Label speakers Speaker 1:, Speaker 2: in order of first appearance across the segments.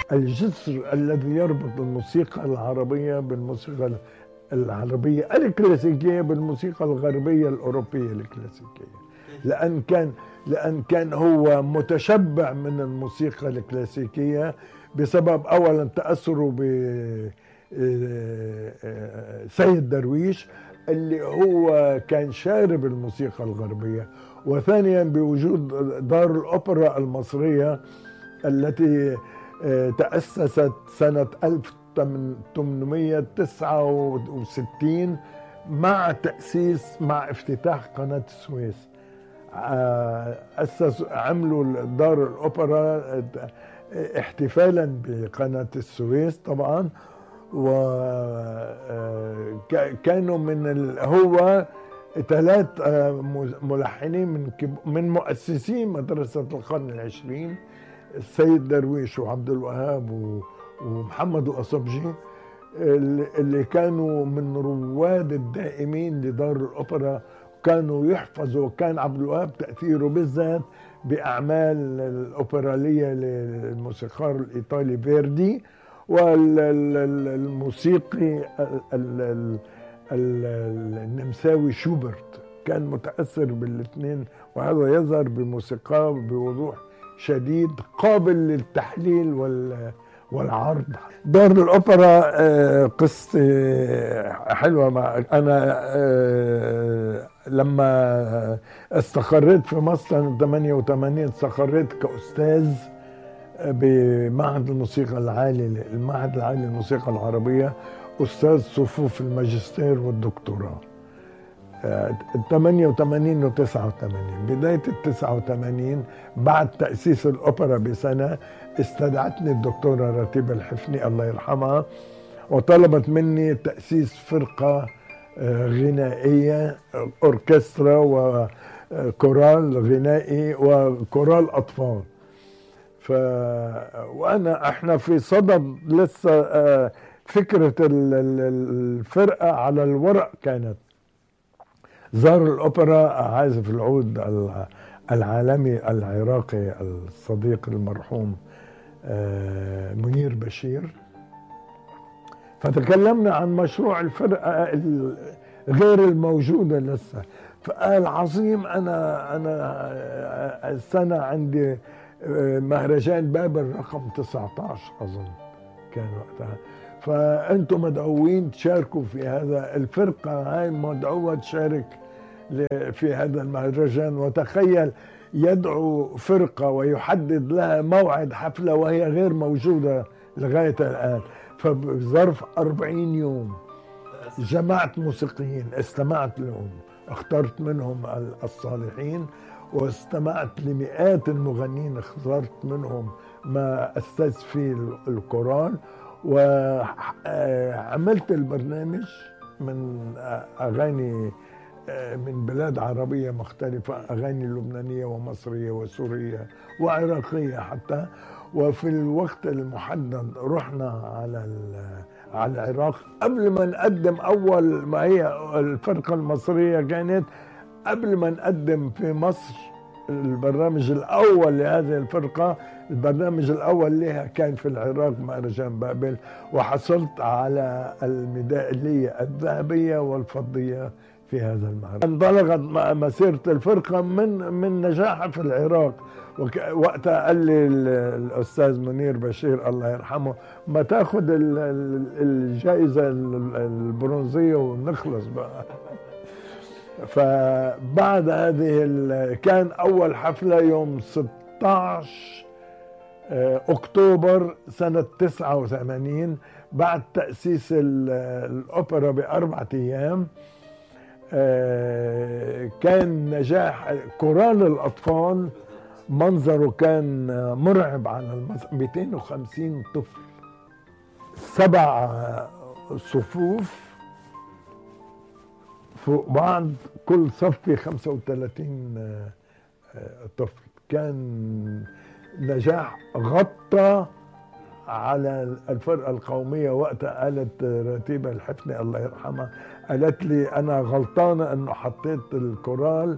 Speaker 1: الجسر الذي يربط الموسيقى العربية بالموسيقى العربية الكلاسيكية بالموسيقى الغربية الأوروبية الكلاسيكية لأن كان لأن كان هو متشبع من الموسيقى الكلاسيكية بسبب أولا تأثره ب سيد درويش اللي هو كان شارب الموسيقى الغربية وثانيا بوجود دار الأوبرا المصرية التي تأسست سنة 1869 مع تأسيس مع افتتاح قناة السويس أسس عملوا دار الأوبرا احتفالا بقناة السويس طبعا وكانوا من هو ثلاث ملحنين من من مؤسسين مدرسة القرن العشرين السيد درويش وعبد الوهاب ومحمد الأصبجي اللي كانوا من رواد الدائمين لدار الأوبرا كانوا يحفظوا وكان عبد الوهاب تأثيره بالذات بأعمال الأوبرالية للموسيقار الإيطالي فيردي والموسيقي النمساوي شوبرت كان متأثر بالاثنين وهذا يظهر بموسيقاه بوضوح شديد قابل للتحليل والعرض دار الأوبرا قصة حلوة أنا لما استقريت في مصر سنة 88 استقريت كأستاذ بمعهد الموسيقى العالي المعهد العالي للموسيقى العربية أستاذ صفوف الماجستير والدكتوراه 88 و 89 بداية ال 89 بعد تأسيس الأوبرا بسنة استدعتني الدكتورة رتيبة الحفني الله يرحمها وطلبت مني تأسيس فرقة غنائية أوركسترا وكورال غنائي وكورال أطفال ف وانا احنا في صدد لسه فكره الفرقه على الورق كانت زار الاوبرا عازف العود العالمي العراقي الصديق المرحوم منير بشير فتكلمنا عن مشروع الفرقه غير الموجوده لسه فقال عظيم انا انا السنه عندي مهرجان بابل رقم 19 اظن كان وقتها فانتم مدعوين تشاركوا في هذا الفرقه هاي مدعوه تشارك في هذا المهرجان وتخيل يدعو فرقه ويحدد لها موعد حفله وهي غير موجوده لغايه الان فبظرف 40 يوم جمعت موسيقيين استمعت لهم اخترت منهم الصالحين واستمعت لمئات المغنيين اخترت منهم ما أسس فيه القرآن وعملت البرنامج من أغاني من بلاد عربية مختلفة أغاني لبنانية ومصرية وسورية وعراقية حتى وفي الوقت المحدد رحنا على على العراق قبل ما نقدم أول ما هي الفرقة المصرية كانت قبل ما نقدم في مصر البرنامج الاول لهذه الفرقه البرنامج الاول لها كان في العراق مهرجان بابل وحصلت على الميداليه الذهبيه والفضيه في هذا المهرجان انطلقت مسيره الفرقه من من نجاحها في العراق وقتها قال لي الاستاذ منير بشير الله يرحمه ما تاخذ الجائزه البرونزيه ونخلص بقى فبعد هذه كان اول حفله يوم 16 اكتوبر سنه 89 بعد تاسيس الاوبرا باربعه ايام كان نجاح كورال الاطفال منظره كان مرعب على المسرح 250 طفل سبع صفوف فوق بعض كل صف في 35 طفل كان نجاح غطى على الفرقة القومية وقتها قالت رتيبة الحفني الله يرحمها قالت لي أنا غلطانة أنه حطيت الكورال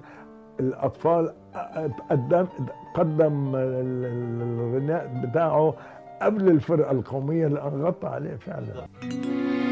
Speaker 1: الأطفال قدم قدم الغناء بتاعه قبل الفرقة القومية اللي غطى عليه فعلا